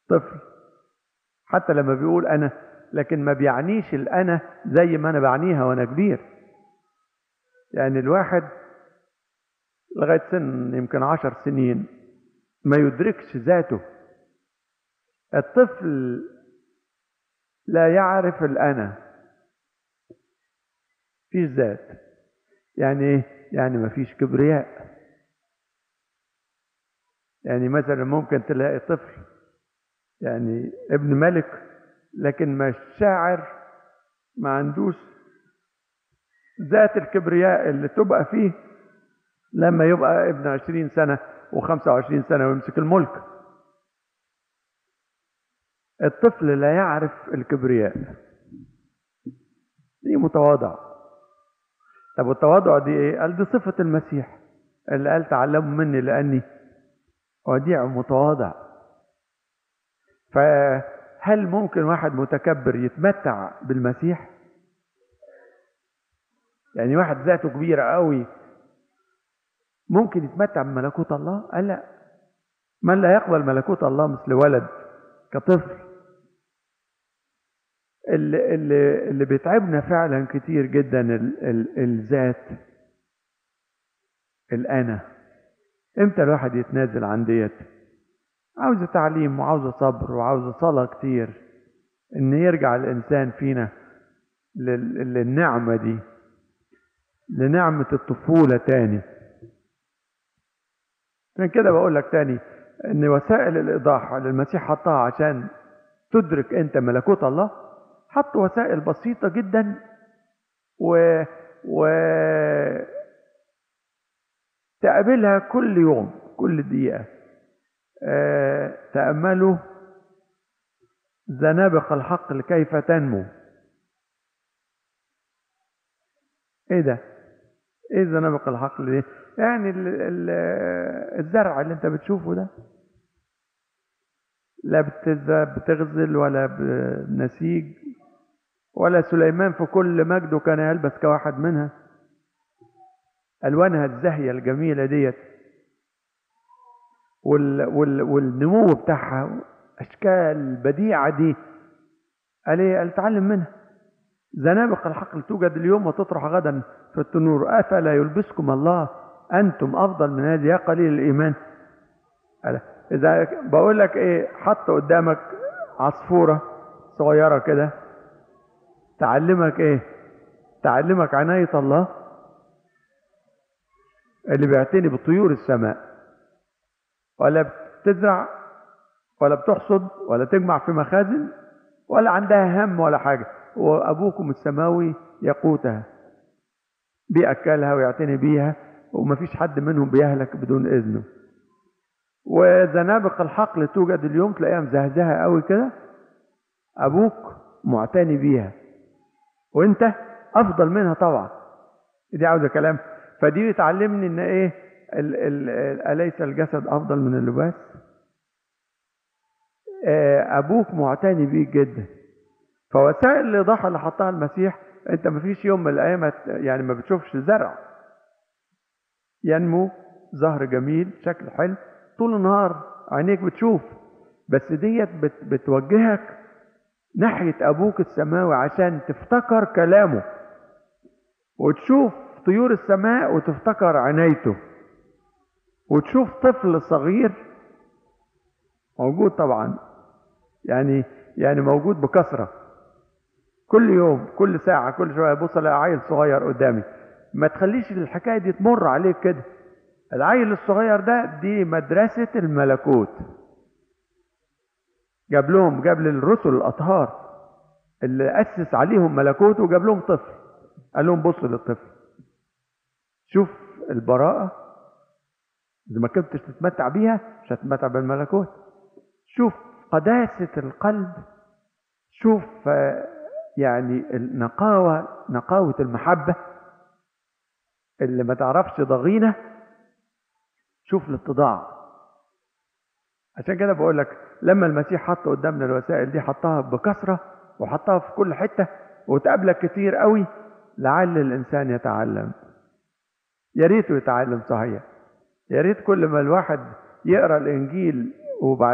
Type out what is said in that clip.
طفل حتى لما بيقول انا لكن ما بيعنيش الانا زي ما انا بعنيها وانا كبير يعني الواحد لغايه سن يمكن عشر سنين ما يدركش ذاته الطفل لا يعرف الانا فيش ذات يعني ايه يعني ما فيش كبرياء يعني مثلا ممكن تلاقي طفل يعني ابن ملك لكن مش شاعر ما عندوش ذات الكبرياء اللي تبقى فيه لما يبقى ابن عشرين سنة وخمسة وعشرين سنة ويمسك الملك الطفل لا يعرف الكبرياء دي متواضع طب والتواضع دي ايه قال دي صفة المسيح اللي قال تعلموا مني لأني وديع متواضع فهل ممكن واحد متكبر يتمتع بالمسيح يعني واحد ذاته كبيرة قوي ممكن يتمتع بملكوت الله قال لا من لا يقبل ملكوت الله مثل ولد كطفل اللي, اللي, اللي بيتعبنا فعلا كتير جدا ال ال الذات الأنا امتى الواحد يتنازل عن ديت عاوزة تعليم وعاوزة صبر وعاوزة صلاة كتير ان يرجع الانسان فينا لل- للنعمة دي لنعمة الطفولة تاني عشان كده بقول لك تاني ان وسائل الايضاح اللي المسيح حطها عشان تدرك انت ملكوت الله حط وسائل بسيطة جدا و و تقابلها كل يوم كل دقيقة آه، تأملوا زنابق الحقل كيف تنمو ايه ده ايه زنابق الحقل دي يعني ال ال الزرع اللي انت بتشوفه ده لا بتز- بتغزل ولا بنسيج ولا سليمان في كل مجده كان يلبس كواحد منها الوانها الزاهيه الجميله ديت وال وال والنمو بتاعها اشكال بديعه دي قال ايه قال تعلم منها زنابق الحقل توجد اليوم وتطرح غدا في التنور افلا يلبسكم الله انتم افضل من هذه يا قليل الايمان قال اذا بقول لك ايه حط قدامك عصفوره صغيره كده تعلمك ايه تعلمك عنايه الله اللي بيعتني بطيور السماء ولا بتزرع ولا بتحصد ولا تجمع في مخازن ولا عندها هم ولا حاجة وأبوكم السماوي يقوتها بيأكلها ويعتني بيها ومفيش حد منهم بيهلك بدون إذنه وزنابق الحقل توجد اليوم تلاقيها مزهزهة قوي كده أبوك معتني بيها وأنت أفضل منها طبعا دي عاوزة كلام فدي بتعلمني إن إيه ال ال أليس الجسد أفضل من اللباس آه، أبوك معتني بيك جدا فوسائل الإيضاح اللي حطها المسيح أنت ما فيش يوم من الأيام هت- يعني ما بتشوفش زرع ينمو زهر جميل شكل حلو طول النهار عينيك بتشوف بس ديت بت بتوجهك ناحية أبوك السماوي عشان تفتكر كلامه وتشوف طيور السماء وتفتكر عنايته وتشوف طفل صغير موجود طبعا يعني يعني موجود بكثرة كل يوم كل ساعة كل شوية بص الاقي عيل صغير قدامي ما تخليش الحكاية دي تمر عليك كده العيل الصغير ده دي مدرسة الملكوت جاب لهم جاب للرسل الأطهار اللي أسس عليهم ملكوت وجاب لهم طفل قال لهم بصوا للطفل شوف البراءة إذا ما كنتش تتمتع بيها مش هتتمتع بالملكوت شوف قداسة القلب شوف آه، يعني النقاوة نقاوة المحبة اللي ما تعرفش ضغينة شوف الاتضاع عشان كده بقول لك لما المسيح حط قدامنا الوسائل دي حطها بكثرة وحطها في كل حتة وتقابلك كتير قوي لعل الإنسان يتعلم يا ريته يتعلم صحيح يا ريت كل ما الواحد يقرا الإنجيل وبعد